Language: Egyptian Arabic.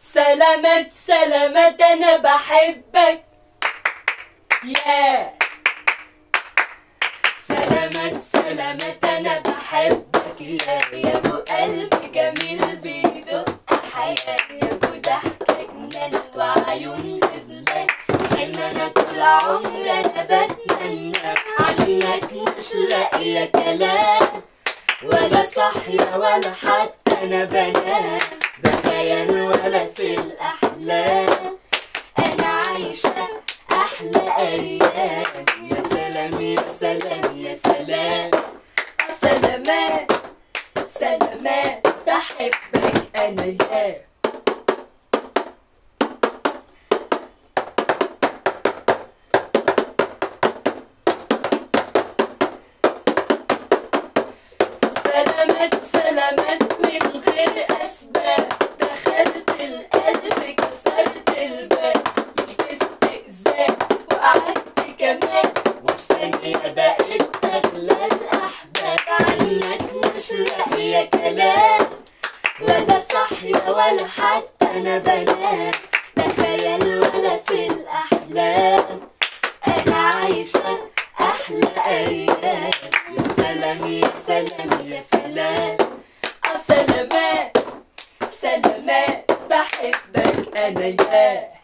سلامات سلامات انا بحبك يا سلامات سلامات انا بحبك يا يا ابو قلبي جميل بيدق حياة يا ابو ضحكة جنان وعيون غزلان حلم انا طول عمري انا بتمنى عنك مش لاقية كلام ولا صاحية ولا حتى انا بنام ده خيال ولا في الاحلام انا عايشة احلى ايام يا سلام يا سلام يا سلام سلامات سلامات بحبك انا يا سلامات سلامات من غير اسباب دخلت القلب كسرت الباب مش باستئذان وقعدت كمان وفي ثانية بقيت أغلى الأحباب عنك مش لاقية كلام ولا صاحية ولا حتى أنا بنام لا خيال ولا في الأحلام أنا عايشة أحلى أيام يا سلام يا سلام يا سلام آه سلامات سلامات بحبك أنا يا